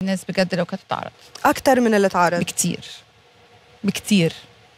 الناس بجد لو كانت اتعرضت اكتر من اللي اتعرض بكتير بكتير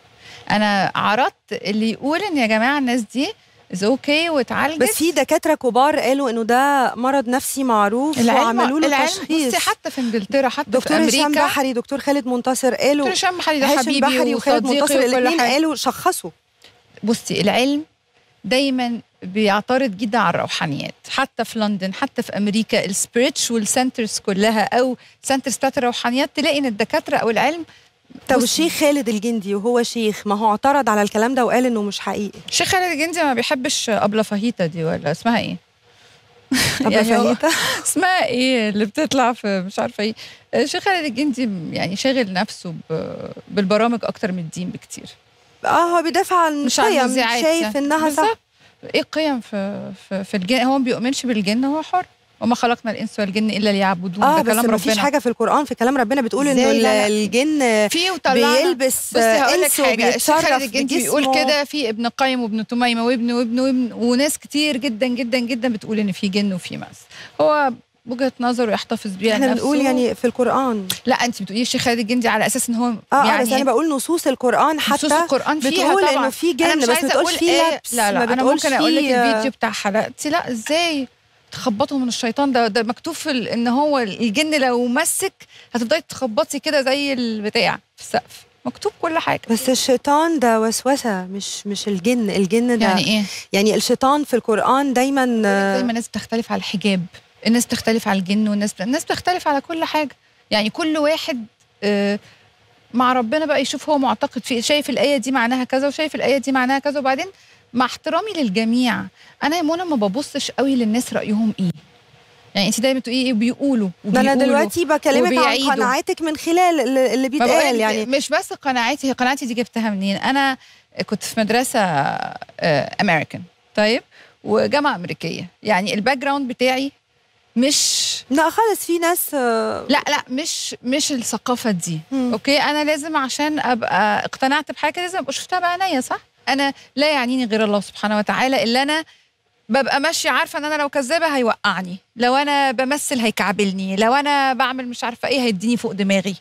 انا عرضت اللي يقول ان يا جماعه الناس دي از اوكي okay واتعالجت بس في دكاتره كبار قالوا انه ده مرض نفسي معروف وعملوا له تشخيص بصي حتى في انجلترا حتى دكتور في امريكا هشام بحري دكتور خالد منتصر قالوا دكتور هشام بحري ده هاشم حبيبي بحري وخالد منتصر وصديقي وكل الاثنين حاجه قالوا شخصوا بصي العلم دايما بيعترض جدا على الروحانيات حتى في لندن حتى في امريكا السبيريتشوال سنترز كلها او سنترز بتاعت الروحانيات تلاقي ان الدكاتره او العلم طب بصي. الشيخ خالد الجندي وهو شيخ ما هو اعترض على الكلام ده وقال انه مش حقيقي الشيخ خالد الجندي ما بيحبش ابله فاهيتا دي ولا اسمها ايه؟ طب يعني هو- فاهيتا اسمها ايه اللي بتطلع في مش عارفه ايه الشيخ خالد الجندي يعني شاغل نفسه ب- بالبرامج اكتر من الدين بكتير اه هو بيدافع عن مش عن قيم النزاعات شايف يعني. انها صح بالظبط. ايه القيم في في, في الجن هو ما بيؤمنش بالجن هو حر وما خلقنا الانس والجن الا ليعبدون اه ده بس كلام ما فيش ربنا حاجه في القران في كلام ربنا بتقول انه إزاي؟ لا، لا. الجن في وطلعنا بيلبس بصي هقول لك انس حاجه الشيخ خالد وبيتصرف الجندي بيقول بجسمه. كده في ابن قيم وابن تميمه وابن وابن وابن وناس كتير جدا جدا جدا بتقول ان في جن وفي مس هو وجهه نظره يحتفظ بيها احنا لنفسه. بنقول يعني في القران لا انت بتقولي الشيخ خالد الجندي على اساس ان هو اه يعني يعني بس انا بقول نصوص القران حتى نصوص القران فيها بتقول طبعا انه في أنا جن مش بس ما عايزة بتقولش أقول في إيه، لبس لا لا ما انا بتقولش ممكن اقول لك في- الفيديو بتاع حلقتي لا ازاي تخبطوا من الشيطان ده ده مكتوب في ال- ان هو الجن لو مسك هتفضلي تخبطي كده زي البتاع في السقف مكتوب كل حاجه بس الشيطان ده وسوسه مش مش الجن الجن ده يعني ايه يعني الشيطان في القران دايما زي ما الناس بتختلف على الحجاب الناس بتختلف على الجن والناس الناس بتختلف على كل حاجه يعني كل واحد آه، مع ربنا بقى يشوف هو معتقد في شايف الايه دي معناها كذا وشايف الايه دي معناها كذا وبعدين مع احترامي للجميع انا يا منى ما ببصش قوي للناس رايهم ايه يعني انت دايما تقولي ايه بيقولوا ده انا وبيقولوا. دلوقتي بكلمك عن وبيعيدوا. قناعاتك من خلال اللي اللي ما بقولك بيتقال يعني مش بس قناعاتي هي قناعتي دي جبتها منين انا كنت في مدرسه امريكان طيب وجامعه امريكيه يعني الباك جراوند بتاعي مش لا خالص في ناس آه، لا لا مش مش الثقافه دي مم. اوكي انا لازم عشان ابقى اقتنعت بحاجه لازم ابقى شفتها بعينيا صح انا لا يعنيني غير الله سبحانه وتعالى الا انا ببقى ماشيه عارفه ان انا لو كذابه هيوقعني لو انا بمثل هيكعبلني لو انا بعمل مش عارفه ايه هيديني فوق دماغي